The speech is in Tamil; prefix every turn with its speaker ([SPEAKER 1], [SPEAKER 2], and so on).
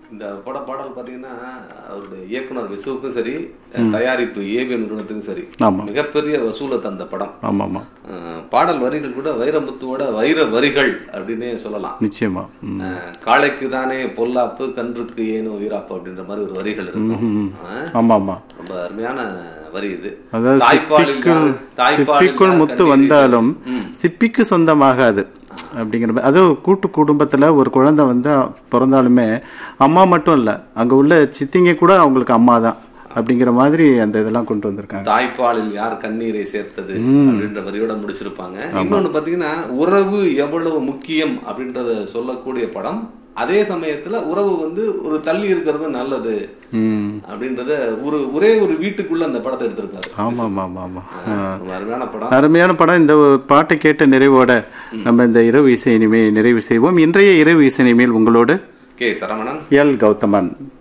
[SPEAKER 1] இந்த பட பாடல் பார்த்தீங்கன்னா அவருடைய இயக்குனர் விசுவுக்கும் சரி தயாரிப்பு ஏவிஎம் நிறுவனத்துக்கும் சரி
[SPEAKER 2] ஆமா.
[SPEAKER 1] மிகப்பெரிய வசூலை தந்த படம்
[SPEAKER 2] ஆமாம் ஆமாம்
[SPEAKER 1] அஹ், பாடல் வரிகள் கூட வைரமுத்துவோட வைர வரிகள் அப்படின்னே சொல்லலாம்
[SPEAKER 2] நிச்சயமா ம்.
[SPEAKER 1] அஹ், காளைக்கு தானே பொல்லாப்பு கன்றுக்கு ஏனோ வீராப்பு அப்படின்ற மாதிரி ஒரு வரிகள் இருக்கும் அஹ்,
[SPEAKER 2] ஆமாம் ஆமாம்
[SPEAKER 1] ரொம்ப அருமையான வரி இது
[SPEAKER 2] அதாவது
[SPEAKER 1] தாய்ப்பாலில்
[SPEAKER 2] சிப்பிக்குள்
[SPEAKER 1] யார்- தாய்ப்பாலில்
[SPEAKER 2] சிப்பிக்குள்
[SPEAKER 1] யார்
[SPEAKER 2] முத்து
[SPEAKER 1] கண்ணீர்
[SPEAKER 2] வந்தாலும்
[SPEAKER 1] ம்.
[SPEAKER 2] சிப்பிக்கு சொந்தமாகாது அப்படிங்கிற மாதிரி அதுவும் கூட்டு குடும்பத்தில் ஒரு குழந்தை வந்து பிறந்தாலுமே அம்மா மட்டும் இல்லை அங்கே உள்ள சித்திங்க கூட அவங்களுக்கு அம்மா தான் அப்படிங்கிற மாதிரி அந்த இதெல்லாம் கொண்டு வந்திருக்காங்க
[SPEAKER 1] தாய்ப்பாலில் யார் கண்ணீரை சேர்த்தது அப்படின்ற வரியோட முடிச்சிருப்பாங்க இன்னொன்னு பாத்தீங்கன்னா உறவு எவ்வளவு முக்கியம் அப்படின்றத சொல்லக்கூடிய படம் அதே சமயத்துல உறவு வந்து ஒரு தள்ளி இருக்கிறது நல்லது
[SPEAKER 2] ம்
[SPEAKER 1] அப்படின்றத ஒரு ஒரே ஒரு வீட்டுக்குள்ள அந்த படத்தை எடுத்திருக்காரு
[SPEAKER 2] ஆமாம் ஆமாம் ஆமாம்
[SPEAKER 1] ரொம்ப அருமையான படம்
[SPEAKER 2] அருமையான படம் இந்த பாட்டை கேட்ட நிறைவோட நம்ம இந்த இரவு இசை இனிமே நிறைவு செய்வோம் இன்றைய இரவு இசை இனிமேல் உங்களோடு
[SPEAKER 1] கே சரவணன்
[SPEAKER 2] எல் கௌதமன்